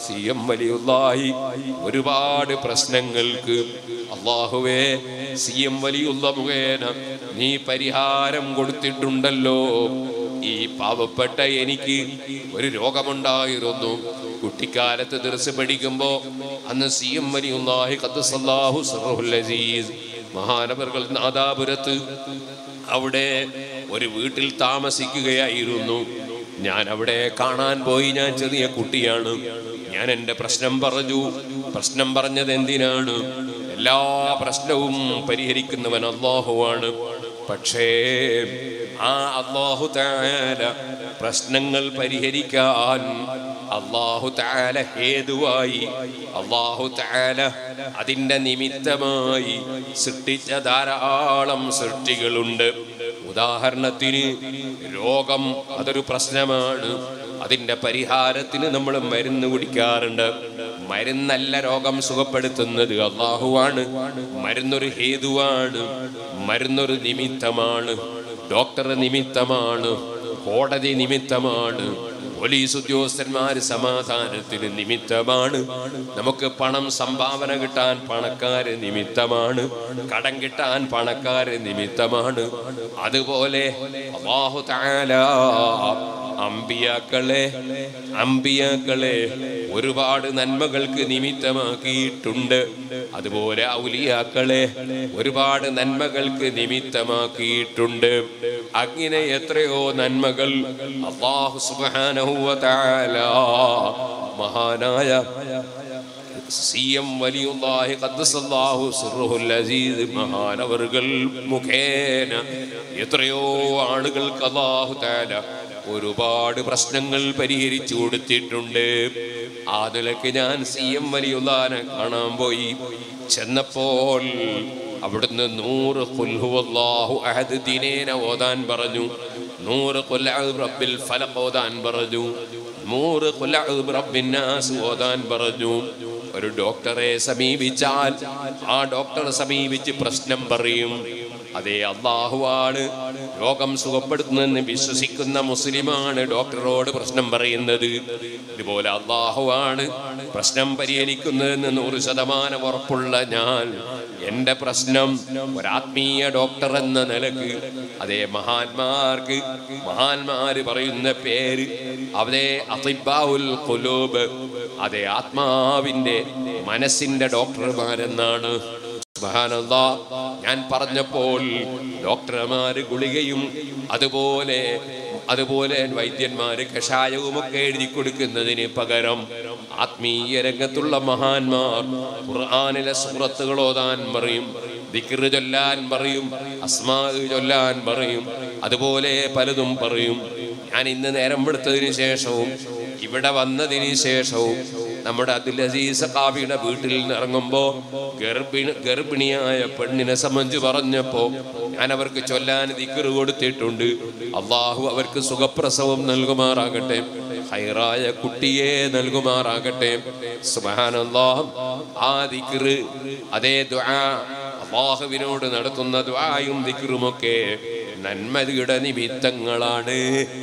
C M വലിയുള്ളാഹി ഒരുപാട് പ്രശ്നങ്ങൾക്ക് അള്ളാഹുവേ സി എം വലിയുള്ള മുഖേന നീ പരിഹാരം കൊടുത്തിട്ടുണ്ടല്ലോ ഈ പാവപ്പെട്ട എനിക്ക് ഒരു രോഗമുണ്ടായിരുന്നു കുട്ടിക്കാലത്ത് ദർസ് പഠിക്കുമ്പോ അന്ന് സി എം വലിയുള്ളാഹി ഖദ്ദസല്ലാഹു സിർറുൽ അസീസ് മഹാനവറുകൾ നാദാപുരത്ത് അവിടെ ഒരു വീട്ടിൽ താമസിക്കുകയായിരുന്നു ഞാൻ അവിടെ കാണാൻ പോയി ഞാൻ ചെറിയ കുട്ടിയാണ് ഞാൻ എൻ്റെ പ്രശ്നം പറഞ്ഞു പ്രശ്നം പറഞ്ഞത് എന്തിനാണ് എല്ലാ പ്രശ്നവും പരിഹരിക്കുന്നവൻ അള്ളാഹുവാണ് പക്ഷേ ആ അള്ളാഹു താല പ്രശ്നങ്ങൾ പരിഹരിക്കാൻ അള്ളാഹു താല ഹേതുവായി അള്ളാഹു താല അതിൻ്റെ നിമിത്തമായി സൃഷ്ടിച്ച ധാരാളം സൃഷ്ടികളുണ്ട് ഉദാഹരണത്തിന് രോഗം അതൊരു പ്രശ്നമാണ് അതിൻ്റെ പരിഹാരത്തിന് നമ്മൾ മരുന്ന് കുടിക്കാറുണ്ട് മരുന്നല്ല രോഗം സുഖപ്പെടുത്തുന്നത് അള്ളാഹുവാണ് മരുന്നൊരു ഹേതുവാണ് മരുന്നൊരു നിമിത്തമാണ് ഡോക്ടർ നിമിത്തമാണ് കോടതി നിമിത്തമാണ് പോലീസ് ഉദ്യോഗസ്ഥന്മാർ സമാധാനത്തിന് നിമിത്തമാണ് നമുക്ക് പണം സംഭാവന കിട്ടാൻ പണക്കാര് നിമിത്തമാണ് കടം കിട്ടാൻ പണക്കാര് നിമിത്തമാണ് അതുപോലെ അള്ളാഹു തആല അമ്പിയാക്കളെ അമ്പിയാക്കളെ ഒരുപാട് നന്മകൾക്ക് നിമിത്തമാക്കിയിട്ടുണ്ട് അതുപോലെ ഔലിയാക്കളെ ഒരുപാട് നന്മകൾക്ക് നിമിത്തമാക്കിയിട്ടുണ്ട് അങ്ങനെ എത്രയോ നന്മകൾ അള്ളാഹു സുബ്ഹാനഹു വ തആല മഹാനായ സി എം വലിയുല്ലാഹി ഖദ്ദസല്ലാഹു സിർറുൽ അസീസ് മഹാനവറുകൾ മുഖേന എത്രയോ ആളുകൾക്ക് അല്ലാഹു തആല ഒരുപാട് പ്രശ്നങ്ങൾ പരിഹരിച്ചു കൊടുത്തിട്ടുണ്ട് ആ നിലയ്ക്ക് ഞാൻ സി എം വലിയുല്ലാനെ കാണാൻ പോയി ചെന്നപ്പോൾ അവിടുന്ന് നൂറ് ഖുൽ ഹുവല്ലാഹു അഹദ് ദിനേന ഓതാൻ പറഞ്ഞു നൂറ് ഖുൽ അഊദു റബ്ബിൽ ഫലഖ് ഓതാൻ പറഞ്ഞു നൂറ് ഖുൽ അഊദു റബ്ബിൻ നാസ് ഓതാൻ പറഞ്ഞു ഒരു ഡോക്ടറെ സമീപിച്ചാൽ ആ ഡോക്ടറെ സമീപിച്ച് പ്രശ്നം പറയും അതേ അള്ളാഹുവാണ് രോഗം സുഖപ്പെടുത്തുന്നെന്ന് വിശ്വസിക്കുന്ന മുസ്ലിമാണ് ഡോക്ടറോട് പ്രശ്നം പറയുന്നത് ഇതുപോലെ അള്ളാഹുവാണ് പ്രശ്നം പരിഹരിക്കുന്നതെന്ന് നൂറ് ശതമാനം ഉറപ്പുള്ള ഞാൻ എൻ്റെ പ്രശ്നം ഒരാത്മീയ ഡോക്ടർ എന്ന നിലക്ക് അതേ മഹാന്മാർക്ക് മഹാന്മാര് പറയുന്ന പേര് അവരെ അതിബാവുൽ ഖുലൂബ് അതേ ആത്മാവിൻ്റെ മനസ്സിൻ്റെ ഡോക്ടർമാരെന്നാണ് സുബ്ഹാനല്ലാ ഞാൻ പറഞ്ഞപ്പോൾ ഡോക്ടർമാര് ഗുളികയും അതുപോലെ അതുപോലെ വൈദ്യന്മാര് കഷായവും ഒക്കെ എഴുതി കൊടുക്കുന്നതിന് പകരം ആത്മീയ രംഗത്തുള്ള മഹാന്മാർ ഖുർആനിലെ സൂറത്തുകൾ ഓതാൻ പറയും ദിക്റ് ചൊല്ലാൻ പറയും അസ്മാ ചൊല്ലാൻ പറയും അതുപോലെ പലതും പറയും ഞാൻ ഇന്ന് നേരം വെളുത്തതിന് ശേഷവും ഇവിടെ വന്നതിന് ശേഷവും നമ്മുടെ അബ്ദുൽ അസീസ് കാബിയുടെ വീട്ടിൽ നിന്ന് ഇറങ്ങുമ്പോൾ ഗർഭിണി ഗർഭിണിയായ പെണ്ണിനെ സംബന്ധിച്ച് പറഞ്ഞപ്പോൾ ഞാൻ അവർക്ക് ചൊല്ലാൻ ദിക്കറ് കൊടുത്തിട്ടുണ്ട് അള്ളാഹു അവർക്ക് സുഖപ്രസവം നൽകുമാറാകട്ടെ ഹൈറായ കുട്ടിയെ നൽകുമാറാകട്ടെ സുബഹാനല്ലാഹ് ആ ദിക്റ് അതേ ദുആ അള്ളാഹുവിനോട് നടത്തുന്ന ദ്വായും ദിക്റുമൊക്കെ നന്മയുടെ നിമിത്തങ്ങളാണ്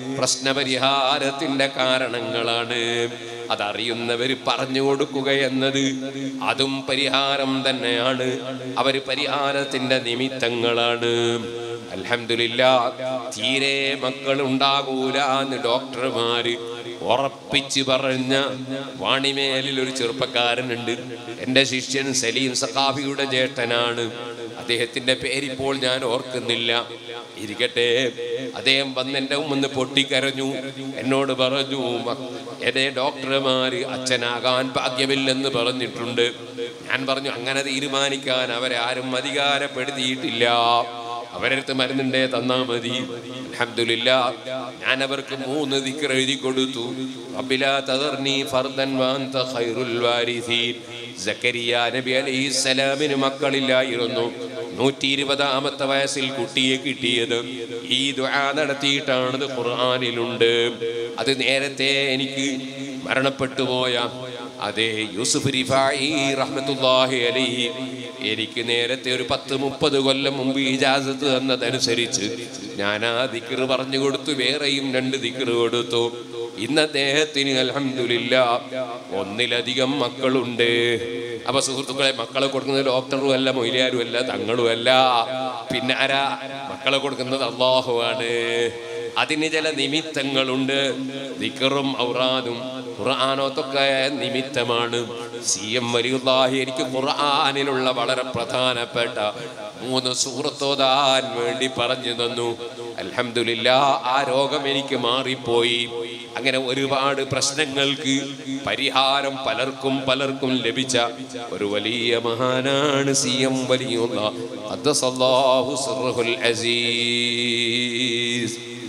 പ്രശ്നപരിഹാരത്തിന്റെ കാരണങ്ങളാണ് അതറിയുന്നവർ പറഞ്ഞു കൊടുക്കുക എന്നത് അതും പരിഹാരം തന്നെയാണ് അവർ പരിഹാരത്തിന്റെ നിമിത്തങ്ങളാണ് അൽഹംദുലില്ല തീരെ മക്കൾ ഉണ്ടാകൂല എന്ന് ഡോക്ടർമാര് ഉറപ്പിച്ച് പറഞ്ഞ വാണിമേലിൽ ഒരു ചെറുപ്പക്കാരനുണ്ട് എൻ്റെ ശിഷ്യൻ സലീം സഖാഫിയുടെ ജ്യേഷ്ഠനാണ് അദ്ദേഹത്തിന്റെ പേരിപ്പോൾ ഞാൻ ഓർക്കുന്നില്ല ഇരിക്കട്ടെ അദ്ദേഹം വന്ന് എൻ്റെ മുന്ന് പൊട്ടിക്കരഞ്ഞു എന്നോട് പറഞ്ഞു "മ- എന്റെ ഡോക്ടർമാര് അച്ഛനാകാൻ ഭാഗ്യമില്ലെന്ന് പറഞ്ഞിട്ടുണ്ട് ഞാൻ പറഞ്ഞു അങ്ങനെ തീരുമാനിക്കാൻ അവരെ ആരും അധികാരപ്പെടുത്തിയിട്ടില്ല അവരടുത്ത് മരുന്നുണ്ടേ തന്നാ മതി അൽഹംദുലില്ല ഞാൻ അവർക്ക് മൂന്ന് ദിക്ർ എഴുതി കൊടുത്തു റബ്ബിലാ തദർനി ഫർദൻ വഅൻത ഖൈറുൽ വാരിസീൻ സക്കരിയ നബി അലൈഹിസ്സലാമിന് മക്കളില്ലായിരുന്നു നൂറ്റി ഇരുപതാമത്തെ വയസ്സിൽ കുട്ടിയെ കിട്ടിയത് ഈ ദുആ നടത്തിയിട്ടാണത് ഖുർആനിലുണ്ട് അത് നേരത്തെ എനിക്ക് മരണപ്പെട്ടു പോയ അതെ യൂസുഫ് റിഫായി റഹ്മത്തുല്ലാഹി അലൈഹി എനിക്ക് നേരത്തെ ഒരു പത്ത് മുപ്പത് കൊല്ലം മുമ്പ് ഇജാസത്ത് തന്നതനുസരിച്ച് ഞാൻ ആ ദിക്റ് പറഞ്ഞു കൊടുത്തു വേറെയും രണ്ട് ദിക്റ് കൊടുത്തു ഇന്ന് അദ്ദേഹത്തിന് അലഹമില്ല ഒന്നിലധികം മക്കളുണ്ട് അപ്പൊ സുഹൃത്തുക്കളെ മക്കളെ കൊടുക്കുന്നത് ഡോക്ടറും അല്ല മൊയിലാരും അല്ല തങ്ങളും അല്ല പിന്നെ ആരാ മക്കളെ കൊടുക്കുന്നത് അള്ളാഹുവാണ് അതിന് ചില നിമിത്തങ്ങളുണ്ട് ദിക്കറും ഔറാദും ഖുർആാനോത്തൊക്കെ നിമിത്തമാണ് സി എം വലിയുല്ലാഹി എനിക്ക് ഖുർആാനിലുള്ള വളരെ പ്രധാനപ്പെട്ട മൂന്ന് സൂറത്തോതാൻ വേണ്ടി പറഞ്ഞു തന്നു അൽഹംദുലില്ല ആ രോഗം എനിക്ക് മാറിപ്പോയി അങ്ങനെ ഒരുപാട് പ്രശ്നങ്ങൾക്ക് പരിഹാരം പലർക്കും പലർക്കും ലഭിച്ച ഒരു വലിയ മഹാനാണ് സി എം വലിയുള്ള അദ്ദസല്ലാഹു സിർറുൽ അസീസ്